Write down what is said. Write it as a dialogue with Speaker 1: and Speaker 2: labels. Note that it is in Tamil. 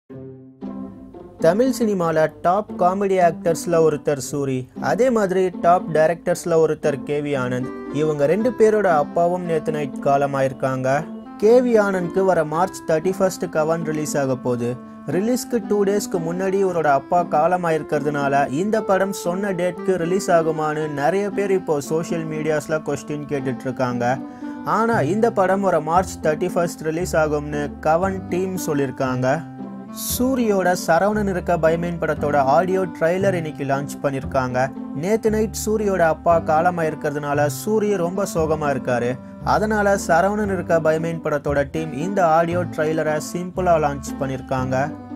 Speaker 1: தமிழ் சினிமாவில் டாப் காமெடி ஆக்டர்ஸில் ஒருத்தர் சூரி அதே மாதிரி டாப் டைரக்டர்ஸில் ஒருத்தர் கேவி ஆனந்த் இவங்க ரெண்டு பேரோட அப்பாவும் நேற்று நைட் காலமாயிருக்காங்க கேவி ஆனந்த்க்கு வர March thirty first Kavan release ஆக போகுது ரிலீஸ்க்கு டூ டேஸ்க்கு முன்னாடி இவரோட அப்பா காலமாயிருக்கிறதுனால இந்த படம் சொன்ன டேட்க்கு ரிலீஸ் ஆகுமான்னு நிறைய பேர் இப்போ சோஷியல் மீடியாஸில் கொஸ்டின் கேட்டுட்டு இருக்காங்க ஆனால் இந்த படம் வர மார்ச் தேர்ட்டி ஃபர்ஸ்ட் ரிலீஸ் ஆகும்னு கவன் டீம் சொல்லியிருக்காங்க சூரியோட சரவணன் இருக்க பயமேன் படத்தோட ஆடியோ ட்ரைலர் இன்னைக்கு லான்ச் பண்ணியிருக்காங்க நேத்து நைட் சூரியோட அப்பா காலமாக இருக்கிறதுனால சூரிய ரொம்ப சோகமாக இருக்காரு அதனால சரவணன் இருக்க பயமேன் படத்தோட டீம் இந்த ஆடியோ ட்ரைலரை சிம்பிளாக லான்ச் பண்ணியிருக்காங்க